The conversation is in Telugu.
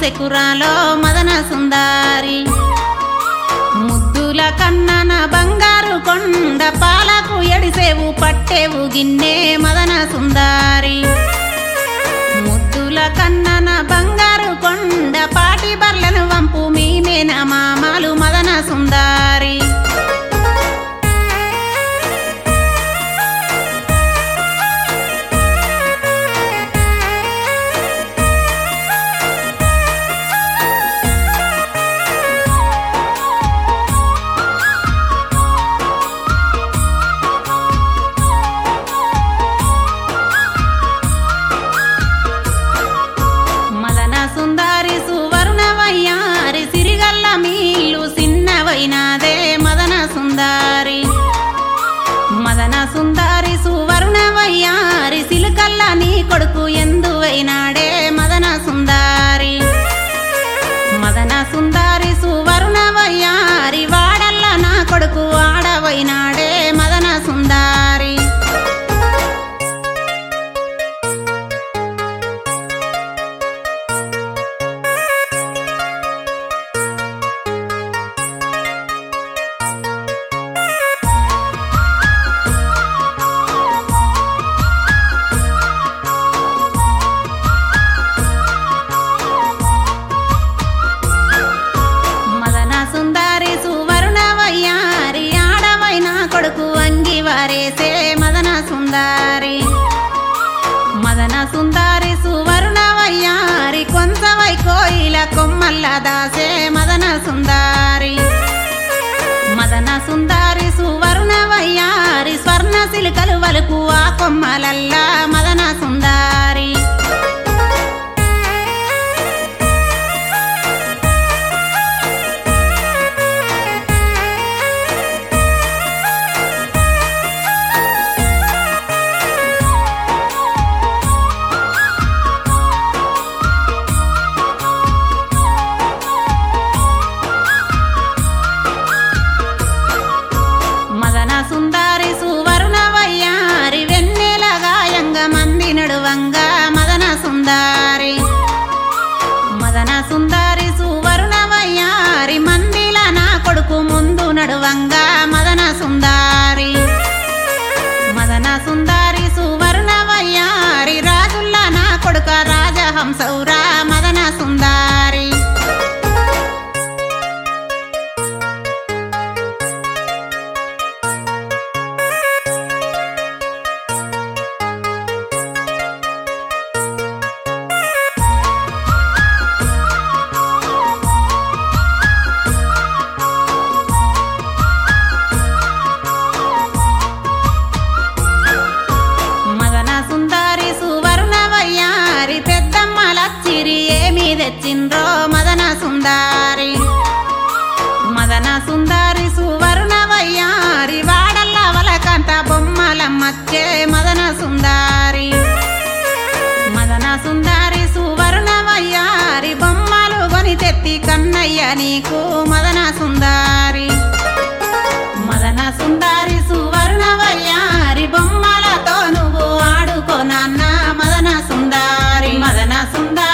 సెకురాలో మదన సుందారి ముద్దుల కన్నన బంగారు కొండ పాలకు ఎడిసేవు పట్టేవు గిన్నె మదన సుందారి ముద్దుల కన్నన బంగారు కొండ పాటి బర్లను వంపు మీమేన మామాలు మదన సుందారి మదన సుందారి సువర్ణవయ్యారి సిరిగల్ల మీలు సిన్నవైనాదే మదన సుందారి మదన సుందారి సువర్ణవయ్యారి సిలుకల్ల నీ కొడుకు ఎందువైనాడే మదన సుందారి మదన సుందారి సువర్ణవయ్యారి వాడల్ల నా కొడుకు ఆడవైనాడే మదన సుందారి మదన సుందారి సువర్ణవయ్యారి ఆడవైన కొడుకు అంగి వారేసే మదన సుందారి మదన సుందారి సువర్ణవయ్యారి కొంచవై కోయిల కొమ్మల్ల దాసే మదన సుందారి మదన సుందారి సువర్ణవయ్యారి స్వర్ణ సిలుకలు వలుపు ఆ కొమ్మలల్లా మదన సుందారి మదన సుందారి సువర్ణవయ్యారి వెన్నెల గాయంగ మంది నడువంగా మదన సుందారి మదన సుందారి సువర్ణవయ్యారి మందిల నా కొడుకు ముందు నడువంగా మదన సుందారి మదన సుందారి సువర్ణవయ్యారి రాజుల్లా నా కొడుక రాజహంసౌరా మదన సుందారి మదన సుందారి సువర్ణవయ్యారి పెద్దమ్మ లచ్చిరి ఏమి తెచ్చిండ్రో మదన సుందారి మదన సుందారి సువర్ణవయ్యారి వాడల్ల వలకంత బొమ్మలమ్మచ్చే మదన సుందారి మదన సుందారి సువర్ణవయ్యారి బొమ్మలు కొని తెత్తి కన్నయ్య నీకు మదన సుందారి మదన సుందారి సువర్ణవయ్యారి బొమ్మలతో నువ్వు ఆడుకో నాన్న మదన సుందారి మదన సుందారి